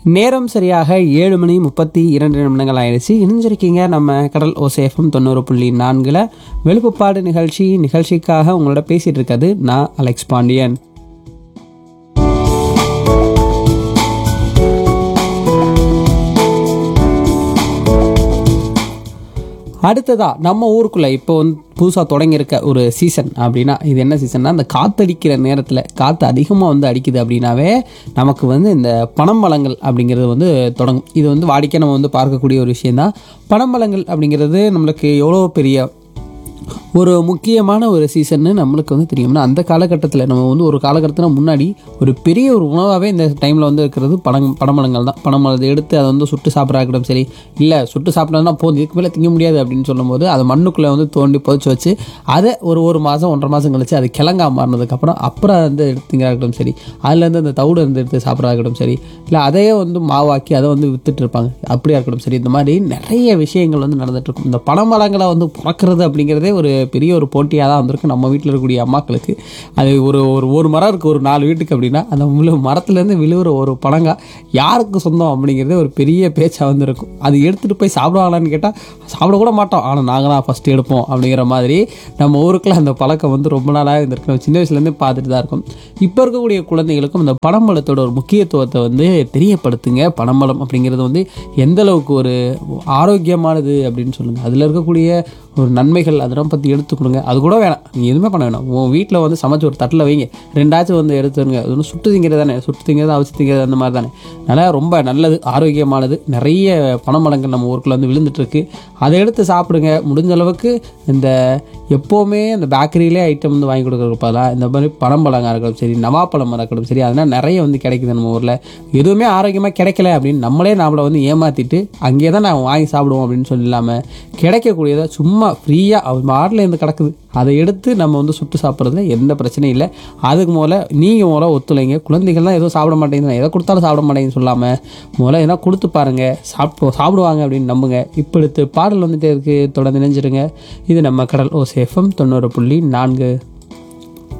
நேரம் சரியாக ஏழு மணி முப்பத்தி இரண்டு நிமிடங்கள் ஆயிடுச்சு இணைஞ்சிருக்கீங்க நம்ம கடல் ஓசேஃபம் தொண்ணூறு புள்ளி நான்கில் வெளுப்புப்பாடு நிகழ்ச்சி நிகழ்ச்சிக்காக உங்களோட பேசிகிட்டு இருக்கிறது நான் அலெக்ஸ் பாண்டியன் அடுத்ததா நம்ம ஊருக்குள்ளே இப்போ வந்து புதுசாக தொடங்கியிருக்க ஒரு சீசன் அப்படின்னா இது என்ன சீசன்னா இந்த காத்தடிக்கிற நேரத்தில் காற்று அதிகமாக வந்து அடிக்குது அப்படின்னாவே நமக்கு வந்து இந்த பனம்பழங்கள் அப்படிங்கிறது வந்து தொடங்கும் இது வந்து வாடிக்கை நம்ம வந்து பார்க்கக்கூடிய ஒரு விஷயந்தான் பனம்பழங்கள் அப்படிங்கிறது நம்மளுக்கு எவ்வளோ பெரிய ஒரு முக்கியமான ஒரு சீசன்னு நம்மளுக்கு வந்து தெரியும்னா அந்த காலகட்டத்தில் நம்ம வந்து ஒரு காலகட்டத்தில் முன்னாடி ஒரு பெரிய ஒரு உணவாகவே இந்த டைமில் வந்து இருக்கிறது பனம் பனமரங்கள் தான் பனமரத்தை எடுத்து அதை வந்து சுட்டு சாப்பிட்றாக்கட்டும் சரி இல்லை சுட்டு சாப்பிட்றதுனா போதும் இதுக்கு மேலே திங்க முடியாது அப்படின்னு சொல்லும்போது அதை மண்ணுக்குள்ளே வந்து தோண்டி புதைச்சி வச்சு அதை ஒரு ஒரு மாதம் ஒன்றரை மாதம் கழிச்சு அது கிழங்கா மாறினதுக்கப்புறம் அப்புறம் அதை வந்து எடுத்துங்கிறாக்கட்டும் சரி அதுலேருந்து அந்த தவிடு இருந்து எடுத்து சாப்பிட்றாக்கட்டும் சரி இல்லை அதையே வந்து மாவாக்கி அதை வந்து வித்துட்டு இருப்பாங்க அப்படியா இருக்கட்டும் சரி இந்த மாதிரி நிறைய விஷயங்கள் வந்து நடந்துட்டு இருக்கும் இந்த பனமரங்களை வந்து பிறக்கிறது அப்படிங்கிறதே ஒரு பெரிய ஒரு போட்டியாக தான் வந்திருக்கு நம்ம வீட்டில் இருக்கக்கூடிய அம்மாக்களுக்கு அது ஒரு ஒரு ஒரு மரம் இருக்குது ஒரு நாலு வீட்டுக்கு அப்படின்னா அந்த முழு மரத்துலேருந்து விழுவுற ஒரு பழங்கா யாருக்கு சொந்தம் அப்படிங்கிறதே ஒரு பெரிய பேச்சாக வந்து இருக்கும் அது எடுத்துகிட்டு போய் சாப்பிடுவாங்களான்னு கேட்டால் சாப்பிட கூட மாட்டோம் ஆனால் நாங்கள் தான் ஃபஸ்ட்டு எடுப்போம் அப்படிங்கிற மாதிரி நம்ம ஊருக்குள்ள அந்த பழக்கம் வந்து ரொம்ப நாளாக இருந்திருக்கு நம்ம சின்ன வயசுலேருந்தே பார்த்துட்டு தான் இருக்கும் இப்போ இருக்கக்கூடிய குழந்தைகளுக்கும் இந்த பனம்பழத்தோட ஒரு முக்கியத்துவத்தை வந்து தெரியப்படுத்துங்க பனம்பழம் அப்படிங்கிறது வந்து எந்த அளவுக்கு ஒரு ஆரோக்கியமானது அப்படின்னு சொல்லுங்கள் அதில் இருக்கக்கூடிய ஒரு நன்மைகள் அதெல்லாம் பற்றி எடுத்து கொடுங்க அது கூட வேணாம் நீ எதுவுமே பண்ண வேணாம் உன் வீட்டில் வந்து சமைச்சு ஒரு தட்டில் வைங்க ரெண்டாச்சும் வந்து எடுத்துருங்க அது ஒன்று சுட்டு திங்கிறது தானே சுட்டு திங்கிறது அவிச்சு திங்கிறது அந்த மாதிரி தானே அதனால் ரொம்ப நல்லது ஆரோக்கியமானது நிறைய பணமலங்கள் நம்ம ஊருக்குள்ள வந்து விழுந்துட்டு இருக்கு அதை எடுத்து சாப்பிடுங்க முடிஞ்ச அளவுக்கு இந்த எப்போவுமே அந்த பேக்கரியிலே ஐட்டம் வந்து வாங்கி கொடுக்குறது பதிலாக இந்த மாதிரி பனம்பழங்காக இருக்கட்டும் சரி நவாப்பழமாக இருக்கட்டும் சரி அதெல்லாம் நிறைய வந்து கிடைக்குது நம்ம ஊரில் எதுவுமே ஆரோக்கியமாக கிடைக்கல அப்படின்னு நம்மளே நம்மளை வந்து ஏமாற்றிட்டு அங்கேயே தான் நான் வாங்கி சாப்பிடுவோம் அப்படின்னு சொல்லி இல்லாமல் கிடைக்கக்கூடியதை சும்மா ஃப்ரீயாக அவர் மாட்டில் இருந்து கிடக்குது அதை எடுத்து நம்ம வந்து சுட்டு சாப்பிட்றதுல எந்த பிரச்சனையும் இல்லை அதுக்கு முதல்ல நீங்கள் முதல்ல ஒத்துழைங்க குழந்தைகள்லாம் எதுவும் சாப்பிட மாட்டேங்குது எதை கொடுத்தாலும் சாப்பிட மாட்டேங்குன்னு சொல்லாமல் முதல்ல எதனா கொடுத்து பாருங்கள் சாப்பிட்டு சாப்பிடுவாங்க அப்படின்னு நம்புங்க இப்போ அடுத்து பாடல் வந்துட்டே இருக்குது தொடர்ந்து நினைஞ்சிருங்க இது நம்ம கடல் ஓ சேஃபம் தொண்ணூறு புள்ளி நான்கு